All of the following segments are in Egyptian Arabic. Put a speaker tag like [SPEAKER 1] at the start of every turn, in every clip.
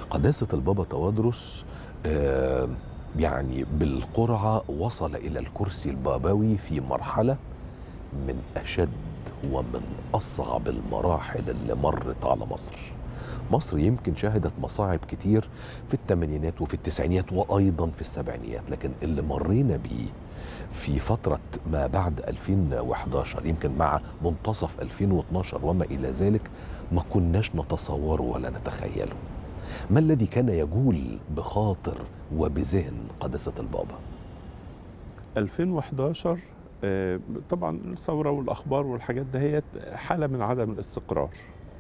[SPEAKER 1] قداسة البابا توادرس آه، يعني بالقرعة وصل إلى الكرسي البابوي في مرحلة من أشد ومن أصعب المراحل اللي مرت على مصر مصر يمكن شهدت مصاعب كتير في الثمانينات وفي التسعينيات وأيضا في السبعينيات لكن اللي مرينا بيه في فترة ما بعد 2011 يمكن مع منتصف 2012 وما إلى ذلك ما كناش نتصوره ولا نتخيله ما الذي كان يجول بخاطر وبذهن قداسة البابا
[SPEAKER 2] 2011 آه، طبعا الثوره والاخبار والحاجات دهيت حاله من عدم الاستقرار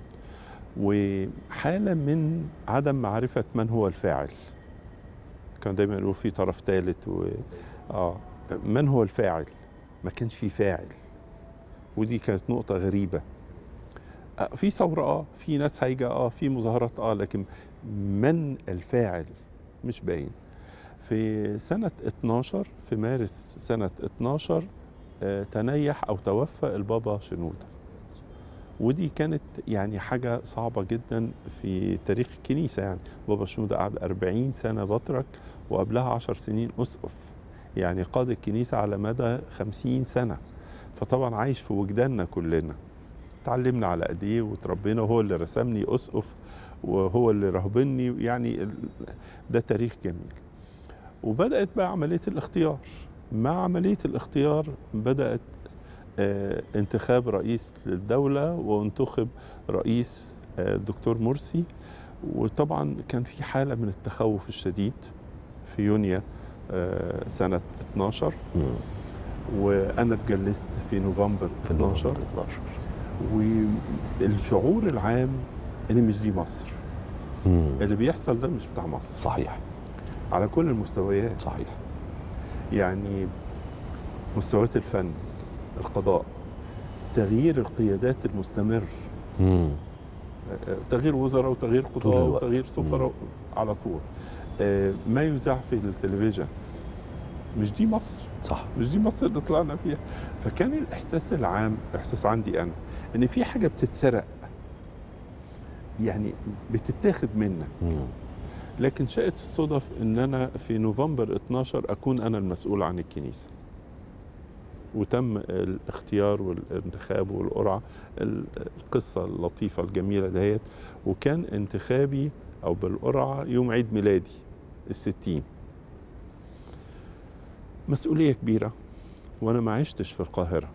[SPEAKER 2] وحاله من عدم معرفه من هو الفاعل كان دايما يقولوا في طرف ثالث و اه من هو الفاعل ما كانش في فاعل ودي كانت نقطه غريبه آه، في ثوره اه في ناس هايجه اه في مظاهرات اه لكن من الفاعل مش باين في سنة 12 في مارس سنة 12 آه، تنيح أو توفى البابا شنودة ودي كانت يعني حاجة صعبة جدا في تاريخ الكنيسة يعني بابا شنودة قعد 40 سنة بطرك وقبلها 10 سنين أسقف يعني قاد الكنيسة على مدى 50 سنة فطبعا عايش في وجداننا كلنا اتعلمنا على ايديه وتربينا وهو اللي رسمني اسقف وهو اللي رهبني يعني ال- ده تاريخ جميل وبدات بقى عمليه الاختيار مع عمليه الاختيار بدات آه، انتخاب رئيس للدوله وانتخب رئيس آه، الدكتور مرسي وطبعا كان في حاله من التخوف الشديد في يونيو آه، سنه 12
[SPEAKER 1] مم.
[SPEAKER 2] وانا اتجلست في نوفمبر
[SPEAKER 1] في
[SPEAKER 2] 12
[SPEAKER 1] نوفمبر 12
[SPEAKER 2] والشعور العام ان مش دي مصر
[SPEAKER 1] مم.
[SPEAKER 2] اللي بيحصل ده مش بتاع مصر
[SPEAKER 1] صحيح
[SPEAKER 2] على كل المستويات
[SPEAKER 1] صحيح
[SPEAKER 2] يعني مستويات الفن القضاء تغيير القيادات المستمر
[SPEAKER 1] مم.
[SPEAKER 2] آه، تغيير وزراء وتغيير
[SPEAKER 1] طول
[SPEAKER 2] قضاء
[SPEAKER 1] الوقت.
[SPEAKER 2] وتغيير سفراء على طول آه، ما يذاع في التلفزيون مش دي مصر
[SPEAKER 1] صح
[SPEAKER 2] مش دي مصر اللي طلعنا فيها فكان الاحساس العام الاحساس عندي انا ان في حاجه بتتسرق يعني بتتاخد منك
[SPEAKER 1] مم.
[SPEAKER 2] لكن شاءت الصدف ان انا في نوفمبر 12 اكون انا المسؤول عن الكنيسه وتم الاختيار والانتخاب والقرعه ال- القصه اللطيفه الجميله دهيت وكان انتخابي او بالقرعه يوم عيد ميلادي الستين مسؤوليه كبيره وانا ما عشتش في القاهره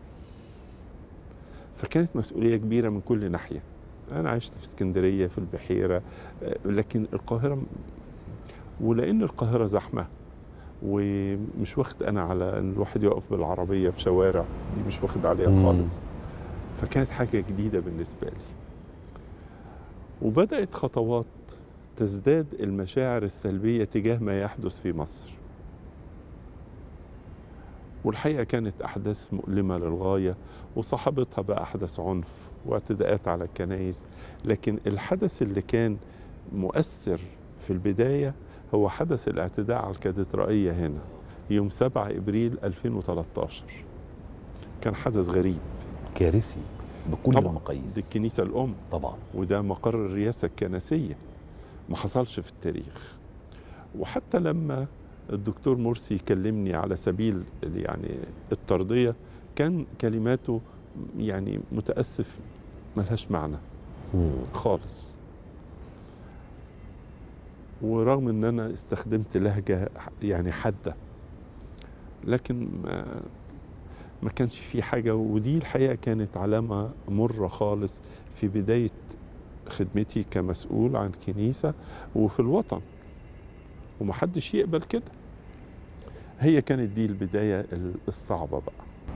[SPEAKER 2] فكانت مسؤوليه كبيره من كل ناحيه انا عشت في اسكندريه في البحيره آه، لكن القاهره م- ولان القاهره زحمه ومش واخد انا على ان الواحد يقف بالعربيه في شوارع دي مش واخد عليها
[SPEAKER 1] مم.
[SPEAKER 2] خالص فكانت حاجه جديده بالنسبه لي وبدات خطوات تزداد المشاعر السلبيه تجاه ما يحدث في مصر والحقيقه كانت احداث مؤلمه للغايه وصاحبتها بقى احداث عنف واعتداءات على الكنائس لكن الحدث اللي كان مؤثر في البدايه هو حدث الاعتداء على الكاتدرائيه هنا يوم 7 ابريل 2013 كان حدث غريب
[SPEAKER 1] كارثي بكل
[SPEAKER 2] طبعاً.
[SPEAKER 1] المقاييس
[SPEAKER 2] دي الكنيسه الام
[SPEAKER 1] طبعا
[SPEAKER 2] وده مقر الرئاسة الكنسية ما حصلش في التاريخ وحتى لما الدكتور مرسي كلمني على سبيل يعني الترضية كان كلماته يعني متأسف ملهاش معنى
[SPEAKER 1] مم.
[SPEAKER 2] خالص ورغم ان انا استخدمت لهجة يعني حادة لكن ما ما كانش في حاجة ودي الحقيقة كانت علامة مرة خالص في بداية خدمتي كمسؤول عن كنيسة وفي الوطن ومحدش يقبل كده هي كانت دي البداية الصعبة بقى